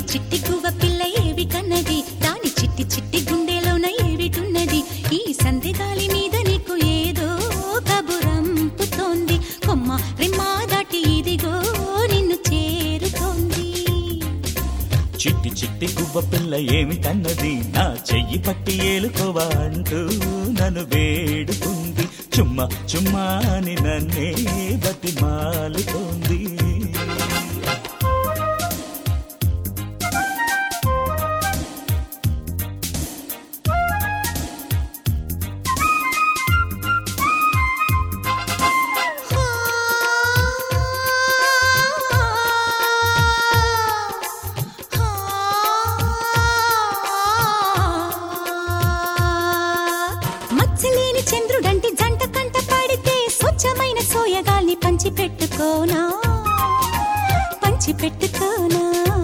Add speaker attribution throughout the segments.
Speaker 1: చిట్టి గువ్వ పిల్ల ఏవి కన్నది దాని చిట్టి చిట్టి గుండెలోన ఏవిటున్నది ఈ సంధి గాలి మీద నీకు ఏదో కబురంపుతోంది కొమ్మ రెమ్మ దాటి ఇదిగో నిన్ను చేరుతోంది
Speaker 2: చిట్టి చిట్టి గువ్వ పిల్ల ఏమిటన్నది నా చెయ్యి పట్టి ఏలుకోవా అంటూ నన్ను వేడుకుంది చుమ్మా చుమ్మా అని నన్నే బతి మాలుతోంది
Speaker 1: మచ్చలేని చంద్రుడంటి జంట కంట పడితే స్వచ్ఛమైన సోయగాల్ని పంచి పెట్టుకోనా పంచి పెట్టుకోనా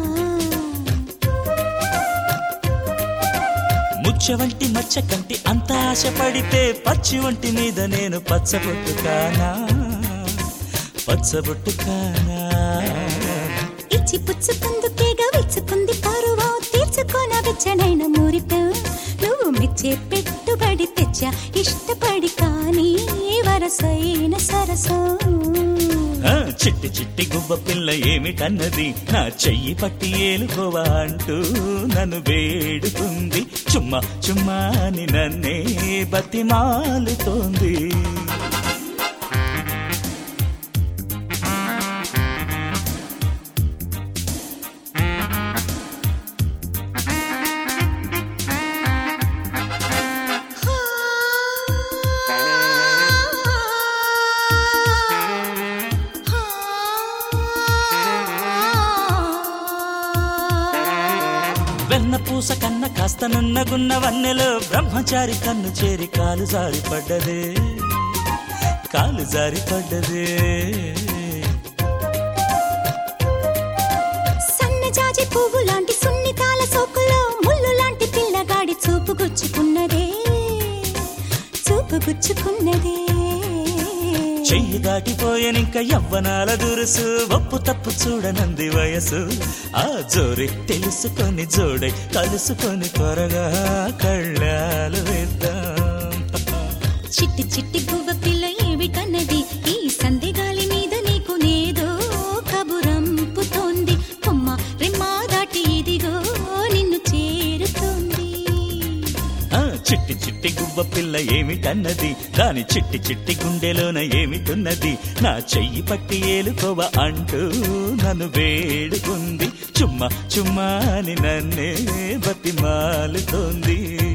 Speaker 2: ముచ్చ వంటి మచ్చ కంటి అంత ఆశ పడితే పచ్చి వంటి మీద నేను పచ్చబొట్టుకానా పచ్చబొట్టుకానా
Speaker 1: ఇచ్చి పుచ్చుకుందుకేగా విచ్చుకుంది పరువా తీర్చుకోన వెచ్చనైన మురిప నువ్వు మెచ్చే పెట్టుబడి తెచ్చా ఇష్టపడి కానీ వరసైన సరసం
Speaker 2: ఆ, చిట్టి చిట్టి గువ్వ పిల్ల ఏమిటన్నది నా చెయ్యి పట్టి ఏలుకోవా అంటూ నన్ను వేడుకుంది చుమ్మా చుమ్మా అని నన్నే బతిమాలుతోంది వెన్న పూస కన్న కాస్త నున్నగున్న వన్నెలో బ్రహ్మచారి కన్ను చేరి కాలు జారి పడ్డదే కాలు జారి పడ్డదే
Speaker 1: సన్నజాజి పువ్వు లాంటి సున్నితాల సోకులో ముళ్ళు లాంటి పిల్లగాడి చూపు గుచ్చుకున్నదే చూపు గుచ్చుకున్నదే
Speaker 2: చెయ్యి దాటిపోయనింక యవ్వనాల దురుసు ఒప్పు తప్పు చూడనంది వయసు ఆ జోరి తెలుసుకొని జోడై కలుసుకొని త్వరగా కళ్ళాలు వేద్దాం
Speaker 1: చిట్టి చిట్టి గువ్వ పిల్ల ఏమిటన్నది ఈ సంధి గాలి మీద నీకు నేదో కబురంపుతోంది కొమ్మ రెమ్మ దాటి ఇదిగో నిన్ను చేరుతోంది
Speaker 2: ఆ చిట్టి చిట్టి గువ్వ పిల్ల ఏమిటన్నది దాని చిట్టి చిట్టి గుండెలోన ఏమిటున్నది నా చెయ్యి పట్టి ఏలుకోవ అంటూ నన్ను వేడుకుంది చుమ్మా చుమ్మా అని నన్నే బతిమాలుతోంది